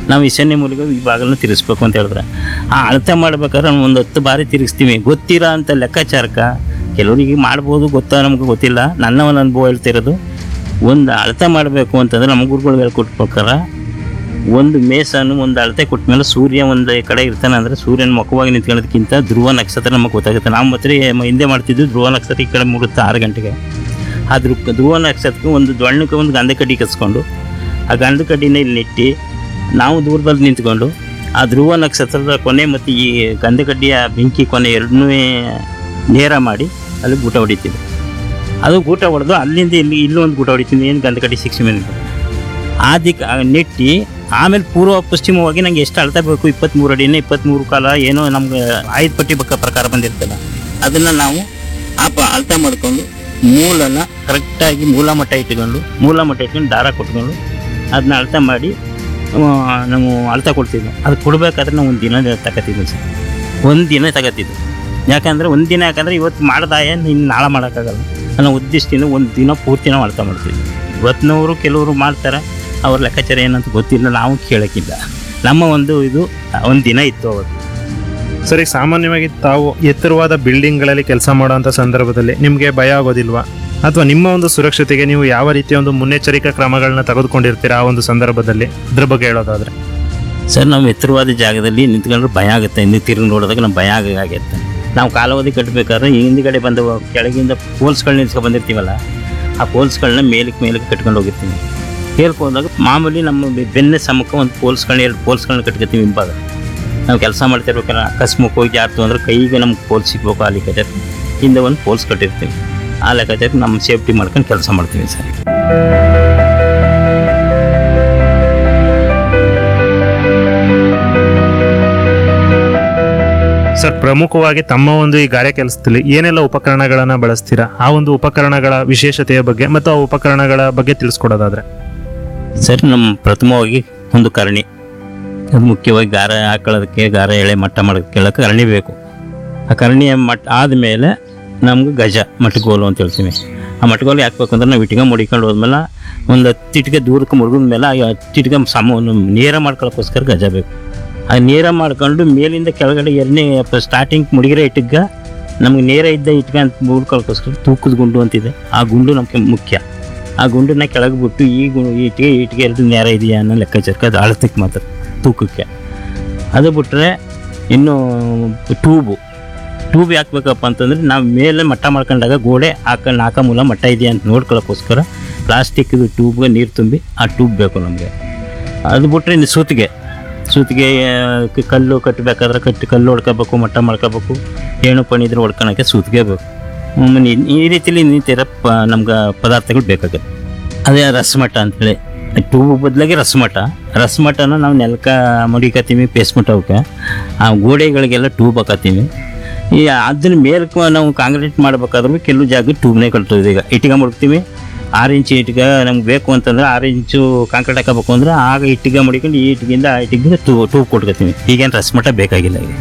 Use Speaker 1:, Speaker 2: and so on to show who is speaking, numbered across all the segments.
Speaker 1: ನಾವು ಈಶಾನ್ಯ ಮೂಲಕ ಈ ಬಾಗಿಲನ್ನ ತಿರ್ಗಿಸ್ಬೇಕು ಅಂತ ಹೇಳಿದ್ರೆ ಆ ಅಳತೆ ಮಾಡ್ಬೇಕಾದ್ರೆ ನಾವು ಒಂದು ಹತ್ತು ಬಾರಿ ತಿರುಗಿಸ್ತೀವಿ ಗೊತ್ತಿರೋ ಅಂತ ಲೆಕ್ಕಾಚಾರಕ್ಕೆ ಕೆಲವರಿಗೆ ಮಾಡ್ಬೋದು ಗೊತ್ತಾ ನಮ್ಗೆ ಗೊತ್ತಿಲ್ಲ ನನ್ನ ಒಂದು ಅನುಭವ ಹೇಳ್ತಿರೋದು ಒಂದು ಅಳತೆ ಮಾಡಬೇಕು ಅಂತಂದ್ರೆ ನಮ್ಮ ಗುರುಗಳು ಹೇಳ್ಕೊಟ್ಟ ಪ್ರಕಾರ ಒಂದು ಮೇಸನ್ನು ಒಂದು ಅಳತೆ ಕೊಟ್ಟ ಮೇಲೆ ಸೂರ್ಯ ಒಂದು ಕಡೆ ಇರ್ತಾನೆ ಅಂದರೆ ಸೂರ್ಯನ ಮುಖವಾಗಿ ನಿಂತ್ಕೊಳ್ಳೋದಕ್ಕಿಂತ ಧ್ರುವ ನಕ್ಷತ್ರ ನಮಗೆ ಗೊತ್ತಾಗುತ್ತೆ ನಾವು ಮಾತ್ರ ಹಿಂದೆ ಮಾಡ್ತಿದ್ದು ಧ್ರುವ ನಕ್ಷತ್ರ ಈ ಕಡೆ ಮುಡುತ್ತೆ ಆರು ಗಂಟೆಗೆ ಆ ಧ್ರು ಧ್ರುವ ನಕ್ಷತ್ರಕ್ಕೆ ಒಂದು ದೊಣ್ಣಕ್ಕೆ ಒಂದು ಗಂಧ ಕಡ್ಡಿ ಕಸ್ಕೊಂಡು ಆ ಗಂಧ ಕಡ್ಡಿನ ಇಲ್ಲಿ ನೆಟ್ಟಿ ನಾವು ದೂರದಲ್ಲಿ ನಿಂತ್ಕೊಂಡು ಆ ಧ್ರುವ ನಕ್ಷತ್ರದ ಕೊನೆ ಮತ್ತು ಈ ಗಂಧ ಕಡ್ಡಿಯ ಬೆಂಕಿ ಕೊನೆ ಎರಡನ್ನೂ ನೇರ ಮಾಡಿ ಅಲ್ಲಿ ಗೂಟ ಹೊಡಿತೀವಿ ಅದು ಗೂಟ ಹೊಡೆದು ಅಲ್ಲಿಂದ ಇಲ್ಲಿ ಇಲ್ಲೂ ಒಂದು ಗೂಟ ಹೊಡಿತೀನಿ ಏನು ಗಂಧ ಕಡ್ಡಿ ಸಿಕ್ಸ್ ಮೇಲೆ ಆ ದಿಕ್ಕ ಆ ನೆಟ್ಟಿ ಆಮೇಲೆ ಪೂರ್ವ ಪಶ್ಚಿಮವಾಗಿ ನಂಗೆ ಎಷ್ಟು ಅಳ್ತಾ ಬೇಕು ಇಪ್ಪತ್ತ್ಮೂರು ಅಡಿನ ಇಪ್ಪತ್ತ್ಮೂರು ಕಾಲ ಏನೋ ನಮ್ಗೆ ಆಯ್ದು ಪಟ್ಟಿ ಬಕ್ಕ ಪ್ರಕಾರ ಬಂದಿರ್ತಲ್ಲ ಅದನ್ನು ನಾವು ಆ ಪ ಅಳ್ತಾ ಮಾಡ್ಕೊಂಡು ಮೂಲನ ಕರೆಕ್ಟಾಗಿ ಮೂಲ ಮಟ್ಟ ಇಟ್ಕೊಂಡು ಮೂಲ ಮಟ್ಟ ಇಟ್ಕೊಂಡು ದಾರ ಕೊಟ್ಕೊಂಡು ಅದನ್ನ ಅಳ್ತಾ ಮಾಡಿ ಆ, ನಾವು ಅಳ್ತಾ ಕೊಡ್ತಿದ್ವಿ ಅದು ಕೊಡ್ಬೇಕಾದ್ರೆ ನಾವು ಒಂದು ದಿನ ತಗೋತಿದ್ವಿ ಸರ್ ಒಂದು ದಿನ ತಗೋತಿದ್ವಿ ಯಾಕಂದರೆ ಒಂದು ದಿನ ಯಾಕಂದರೆ ಇವತ್ತು ಮಾಡ್ದಾಯ ಇನ್ನು ನಾಳೆ ಮಾಡೋಕ್ಕಾಗಲ್ಲ ಅನ್ನೋ ಉದ್ದೇಶದಿಂದ ಒಂದು ದಿನ ಪೂರ್ತಿ ನಾವು ಅಳ್ತಾ ಮಾಡ್ತಿದ್ವಿ ಇವತ್ತಿನವರು ಕೆಲವರು ಮಾಡ್ತಾರೆ ಅವ್ರ ಲೆಕ್ಕಾಚಾರ ಏನಂತ ಗೊತ್ತಿಲ್ಲ ನಾವು ಕೇಳೋಕ್ಕಿಲ್ಲ ನಮ್ಮ ಒಂದು ಇದು ಒಂದು ದಿನ ಇತ್ತು ಅವತ್ತು
Speaker 2: ಸರಿ ಸಾಮಾನ್ಯವಾಗಿ ತಾವು ಎತ್ತರವಾದ ಬಿಲ್ಡಿಂಗ್ಗಳಲ್ಲಿ ಕೆಲಸ ಮಾಡುವಂಥ ಸಂದರ್ಭದಲ್ಲಿ ನಿಮಗೆ ಭಯ ಆಗೋದಿಲ್ವಾ ಅಥವಾ ನಿಮ್ಮ ಒಂದು ಸುರಕ್ಷತೆಗೆ ನೀವು ಯಾವ ರೀತಿಯ ಒಂದು ಮುನ್ನೆಚ್ಚರಿಕಾ ಕ್ರಮಗಳನ್ನ ತೆಗೆದುಕೊಂಡಿರ್ತೀರಾ ಆ ಒಂದು ಸಂದರ್ಭದಲ್ಲಿ ಇದ್ರ ಬಗ್ಗೆ ಹೇಳೋದಾದ್ರೆ
Speaker 1: ಸರ್ ನಾವು ಎತ್ತರವಾದ ಜಾಗದಲ್ಲಿ ನಿಂತ್ಕೊಂಡ್ರೆ ಭಯ ಆಗುತ್ತೆ ಹಿಂದೆ ತಿರುಗಿ ನೋಡಿದಾಗ ನಮ್ಗೆ ಭಯ ಆಗುತ್ತೆ ನಾವು ಕಾಲಾವಧಿ ಕಟ್ಟಬೇಕಾದ್ರೆ ಈ ಹಿಂದ್ಗಡೆ ಬಂದ ಕೆಳಗಿಂದ ಪೋಲ್ಸ್ಗಳು ನಿಲ್ಸ್ಕೊಂಡು ಬಂದಿರ್ತೀವಲ್ಲ ಆ ಪೋಲ್ಸ್ಗಳನ್ನ ಮೇಲಕ್ಕೆ ಮೇಲಕ್ಕೆ ಕಟ್ಕೊಂಡು ಹೋಗಿರ್ತೀವಿ ಮೇಲಕ್ಕೆ ಹೋದಾಗ ಮಾಮೂಲಿ ನಮ್ಮ ಬೆ- ಬೆನ್ನ ಸಮಕ್ಕೆ ಒಂದು ಪೋಲ್ಸ್ಗಳನ್ನ ಎರಡು ಪೋಲ್ಸ್ಗಳನ್ನ ಕಟ್ಕೊತೀವಿ ಹಿಂಭಾಗ ನಾವು ಕೆಲಸ ಮಾಡ್ತಿರ್ಬೇಕಾದ್ರೆ ಅಕಸ್ಮಾತ್ವಾಗಿ ಜಾರ್ತು ಅಂದ್ರೆ ಕೈಗೆ ನಮ್ಗೆ ಪೋಲ್ಸ್ ಸಿಗ್ಬೇಕು ಆ ಲೆಕ್ಕಾಚಾರ ಹಿಂದೆ ಒಂದು ಪೋಲ್ಸ್ ಕಟ್ಟಿರ್ತೀವಿ ಆ ಲೆಕ್ಕಾಚಾರ ನಮ್ಮ ಸೇಫ್ಟಿ ಮಾಡ್ಕೊಂಡು ಕೆಲಸ ಮಾಡ್ತೀವಿ ಸರ್
Speaker 2: ಸರ್ ಪ್ರಮುಖವಾಗಿ ತಮ್ಮ ಒಂದು ಈ ಗಾರೆ ಕೆಲಸದಲ್ಲಿ ಏನೆಲ್ಲ ಉಪಕರಣಗಳನ್ನ ಬಳಸ್ತೀರಾ ಆ ಒಂದು ಉಪಕರಣಗಳ ವಿಶೇಷತೆಯ ಬಗ್ಗೆ ಮತ್ತು ಆ ಉಪಕರಣಗಳ ಬಗ್ಗೆ ತಿಳಿಸ್ಕೊಡೋದಾದ್ರೆ
Speaker 1: ಸರ್ ನಮ್ಮ ಪ್ರಥಮವಾಗಿ ಒಂದು ಕರಣಿ ಅದು ಮುಖ್ಯವಾಗಿ ಗಾರ ಹಾಕೊಳ್ಳೋದಕ್ಕೆ ಗಾರ ಎಳೆ ಮಟ್ಟ ಮಾಡೋದಕ್ಕೆಲ್ಲ ಕರಣಿ ಬೇಕು ಆ ಕರಣಿಯ ಮಟ್ಟ ಆದಮೇಲೆ ನಮ್ಗೆ ಗಜ ಮಟ್ಗೋಲು ಅಂತ ಹೇಳ್ತೀವಿ ಆ ಮಟ್ಗೋಲು ಹಾಕ್ಬೇಕು ಅಂದ್ರೆ ನಾವು ಇಟ್ಕೊಂಡು ಮುಡಿಕೊಂಡು ಹೋದ್ಮೇಲೆ ಒಂದು ಹತ್ತು ಇಟ್ಗೆ ದೂರಕ್ಕೆ ಮುಳುಗಿದ ಮೇಲೆ ಆ ಹತ್ತು ಇಟ್ಗೆ ಸಮ ಒಂದು ನೇರ ಮಾಡ್ಕೊಳ್ಳೋಕ್ಕೋಸ್ಕರ ಗಜ ಬೇಕು ಆ ನೇರ ಮಾಡ್ಕೊಂಡು ಮೇಲಿಂದ ಕೆಳಗಡೆ ಎರಡನೇ ಸ್ಟಾರ್ಟಿಂಗ್ ಮುಡಿಗಿರೋ ಇಟ್ಟಿಗೆ ನಮ್ಗೆ ನೇರ ಇದ್ದ ಇಟ್ಗೆ ಅಂತ ಮುಡ್ಕೊಳ್ಳೋಕ್ಕೋಸ್ಕರ ತೂಕದ ಗುಂಡು ಅಂತಿದೆ ಆ ಗುಂಡು ನಮಗೆ ಮುಖ್ಯ ಆ ಗುಂಡನ್ನ ಕೆಳಗೆ ಬಿಟ್ಟು ಈ ಗು ಈ ಇಟ್ಟಿಗೆ ಈ ಇಟ್ಟಿಗೆ ಎರಡು ನೇರ ಇದೆಯಾ ಅನ್ನೋ ಲೆಕ್ಕಾಚಾರಕ್ಕೆ ಅದು ಅಳತಕ್ಕೆ ಮಾತ್ರ ತೂಕಕ್ಕೆ ಅದು ಬಿಟ್ಟರೆ ಇನ್ನು ಟ್ಯೂಬು ಟ್ಯೂಬ್ ಹಾಕ್ಬೇಕಪ್ಪ ಅಂತಂದ್ರೆ ನಾವು ಮೇಲೆ ಮಟ್ಟ ಮಾಡ್ಕೊಂಡಾಗ ಗೋಡೆ ಹಾಕೊಂಡು ನಾಲ್ಕ ಮೂಲ ಮಟ್ಟ ಇದೆಯಾ ಅಂತ ನೋಡ್ಕೊಳ್ಳೋಕ್ಕೋಸ್ಕರ ಪ್ಲಾಸ್ಟಿಕ್ದು ಟ್ಯೂಬ್ಗೆ ನೀರು ತುಂಬಿ ಆ ಟ್ಯೂಬ್ ಬೇಕು ನಮಗೆ ಅದು ಬಿಟ್ಟರೆ ಇನ್ನು ಸೂತಿಗೆ ಸೂತಿಗೆ ಆ, ಕ- ಕಲ್ಲು ಕಟ್ಟಬೇಕಾದ್ರೆ ಕಟ್ಟಿ ಕಲ್ಲು ಹೊಡ್ಕೋಬೇಕು ಮಟ್ಟ ಮಾಡ್ಕೋಬೇಕು ಏಣು ಪಣಿ ಇದ್ರೆ ಹೊಡ್ಕೊಳಕ್ಕೆ ಸೂತಿಗೆ ಬೇಕು ಹ್ಮ್, ಈ- ಈ ರೀತಿಲಿ ಇನ್ನಿತರ ಪ ನಮ್ಗೆ ಪದಾರ್ಥಗಳು ಬೇಕಾಗುತ್ತೆ ಅದೇ ರಸಮಟ್ಟ ಅಂತೇಳಿ ಟ್ಯೂಬ್ ಬದಲಾಗಿ ರಸಮಟ್ಟ ರಸಮಟ್ಟನ ನಾವು ನೆಲಕ ಮಡಿಕತ್ತೀವಿ ಪೇಸ್ಮಟ್ಟ ಅವಕ್ಕೆ ಆ ಗೋಡೆಗಳಿಗೆಲ್ಲ ಟ್ಯೂಬ್ ಹಾಕತ್ತೀವಿ ಈ ಅದನ್ನ ಮೇಲಕ್ಕೆ ನಾವು ಕಾಂಕ್ರೀಟ್ ಮಾಡ್ಬೇಕಾದ್ರೂ ಕೆಲವು ಜಾಗ ಟ್ಯೂಬ್ನೇ ಕಟ್ತದೆ ಈಗ ಇಟ್ಟಿಗೆ ಮುಡ್ತೀವಿ ಆರು ಇಂಚು ಇಟ್ಟಿಗೆ ನಮ್ಗೆ ಬೇಕು ಅಂತಂದ್ರೆ ಆರು ಇಂಚು ಕಾಂಕ್ರೀಟ್ ಹಾಕಬೇಕು ಅಂದ್ರೆ ಆಗ ಇಟ್ಟಿಗೆ ಮಡಿಕೊಂಡು ಈ ಇಟ್ಟಿಗೆಯಿಂದ ಆ ಇಟ್ಟಿಗೆ ಟ್ಯೂಬ್ ಟ್ಯೂಬ್ ಕೊಟ್ಕೊತೀವಿ ಈಗೇನು ರಸಮಟ್ಟ ಬೇಕಾಗಿಲ್ಲ ಈಗ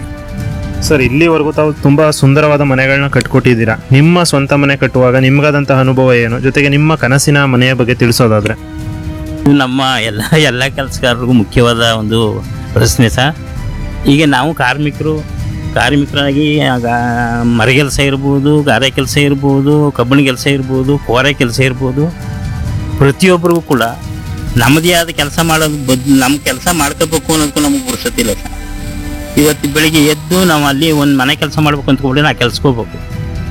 Speaker 2: ಸರ್ ಇಲ್ಲಿವರೆಗೂ ತಾವು ತುಂಬಾ ಸುಂದರವಾದ ಮನೆಗಳನ್ನ ಕಟ್ಕೊಟ್ಟಿದ್ದೀರಾ ನಿಮ್ಮ ಸ್ವಂತ ಮನೆ ಕಟ್ಟುವಾಗ ನಿಮ್ಗಾದಂತಹ ಅನುಭವ ಏನು ಜೊತೆಗೆ ನಿಮ್ಮ ಕನಸಿನ ಮನೆಯ ಬಗ್ಗೆ ತಿಳಿಸೋದಾದ್ರೆ
Speaker 1: ಇದು ನಮ್ಮ ಎಲ್ಲ ಎಲ್ಲ ಕೆಲಸಗಾರರಿಗೂ ಮುಖ್ಯವಾದ ಒಂದು ಪ್ರಶ್ನೆ ಸಹ ಈಗ ನಾವು ಕಾರ್ಮಿಕರು ಕಾರ್ಮಿಕರಾಗಿ ಆಗ ಮರ ಕೆಲಸ ಇರ್ಬೋದು ಗಾರೆ ಕೆಲಸ ಇರ್ಬೋದು ಕಬ್ಬಣ ಕೆಲಸ ಇರ್ಬೋದು ಕೋರೆ ಕೆಲಸ ಇರ್ಬೋದು ಪ್ರತಿಯೊಬ್ಬರಿಗೂ ಕೂಡ ನಮ್ಮದೇ ಆದ ಕೆಲಸ ಮಾಡೋದು ಬದ್ ನಮ್ಮ ಕೆಲಸ ಮಾಡ್ಕೋಬೇಕು ಅನ್ನೋದಕ್ಕೂ ನಮಗೆ ಪುರುಸತ್ತಿಲ್ಲ ಸರ್ ಇವತ್ತು ಬೆಳಿಗ್ಗೆ ಎದ್ದು ನಾವು ಅಲ್ಲಿ ಒಂದು ಮನೆ ಕೆಲಸ ಮಾಡ್ಬೇಕು ಅಂತ ಕೂಡ ನಾ ಕೆಲ್ಸಕ್ಕೆ ಹೋಗ್ಬೇಕು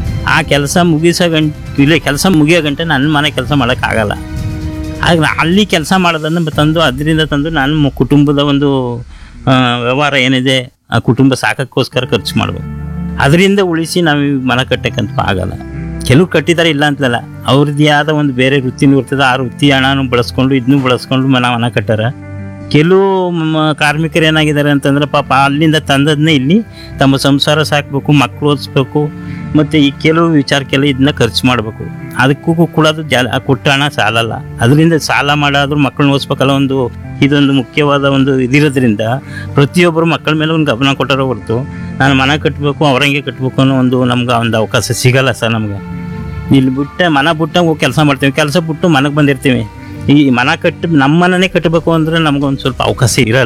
Speaker 1: ಆ ಕೆಲಸ ಮುಗಿಸೋ ಗಂಟೆ ಇಲ್ಲ ಕೆಲಸ ಮುಗಿಯೋ ಗಂಟೆ ನನ್ನ ಮನೆ ಕೆಲಸ ಮಾಡೋಕ್ಕಾಗಲ್ಲ ಆಗ ನಾ ಅಲ್ಲಿ ಕೆಲಸ ಮಾಡೋದನ್ನು ತಂದು ಅದರಿಂದ ತಂದು ನಾನು ಮ- ಕುಟುಂಬದ ಒಂದು ಆ, ವ್ಯವಹಾರ ಏನಿದೆ ಆ ಕುಟುಂಬ ಸಾಕಕ್ಕೋಸ್ಕರ ಖರ್ಚು ಮಾಡಬೇಕು ಅದರಿಂದ ಉಳಿಸಿ ನಾವು ಈ ಮನೆ ಕಟ್ಟಕ್ಕಂತ ಆಗಲ್ಲ ಕೆಲವು ಕಟ್ಟಿದ್ದಾರೆ ಇಲ್ಲ ಅಂತಲ್ಲ ಅವ್ರದ್ದೇ ಆದ ಒಂದು ಬೇರೆ ವೃತ್ತಿನೂ ಇರ್ತದೆ ಆ ವೃತ್ತಿ ಹಣನೂ ಬಳಸ್ಕೊಂಡು ಇದನ್ನೂ ಬಳಸ್ಕೊಂಡು ಮನ ಮನೆ ಕಟ್ಟಾರ ಕೆಲವು ಮ- ಕಾರ್ಮಿಕರು ಏನಾಗಿದ್ದಾರೆ ಅಂತಂದ್ರೆ ಪಾಪ ಅಲ್ಲಿಂದ ತಂದದನ್ನೇ ಇಲ್ಲಿ ತಮ್ಮ ಸಂಸಾರ ಸಾಕಬೇಕು ಮಕ್ಕಳು ಓದಿಸ್ಬೇಕು ಮತ್ತು ಈ ಕೆಲವು ವಿಚಾರಕ್ಕೆಲ್ಲ ಇದನ್ನ ಖರ್ಚು ಮಾಡಬೇಕು ಅದಕ್ಕೂ ಕೂಡ ಅದು ಜಾ ಆ ಕೊಟ್ಟ ಹಣ ಸಾಲಲ್ಲ ಅದರಿಂದ ಸಾಲ ಮಾಡಾದ್ರೂ ಮಕ್ಕಳನ್ನ ಓದಿಸ್ಬೇಕಲ್ಲ ಒಂದು ಇದೊಂದು ಮುಖ್ಯವಾದ ಒಂದು ಇದಿರೋದ್ರಿಂದ ಪ್ರತಿಯೊಬ್ಬರು ಮಕ್ಕಳ ಮೇಲೆ ಒಂದು ಗಮನ ಕೊಟ್ಟರೋ ಹೊರತು ನಾನು ಮನೆ ಕಟ್ಟಬೇಕು ಅವರಂಗೆ ಕಟ್ಟಬೇಕು ಅನ್ನೋ ಒಂದು ನಮ್ಗೆ ಒಂದು ಅವಕಾಶ ಸಿಗಲ್ಲ ಸರ್ ನಮ್ಗೆ ಇಲ್ಲಿ ಬಿಟ್ಟೆ ಮನೆ ಬಿಟ್ಟು ಹೋಗಿ ಕೆಲಸ ಮಾಡ್ತೀವಿ ಕೆಲಸ ಬಿಟ್ಟು ಮನೆಗೆ ಬಂದಿರ್ತೀವಿ ಈ ಮನೆ ಕಟ್ಟಿ ನಮ್ಮ ಮನೆನೇ ಕಟ್ಟಬೇಕು ಅಂದ್ರೆ ನಮ್ಗೆ ಒಂದು ಸ್ವಲ್ಪ ಅವಕಾಶ ಇರಲ್ಲ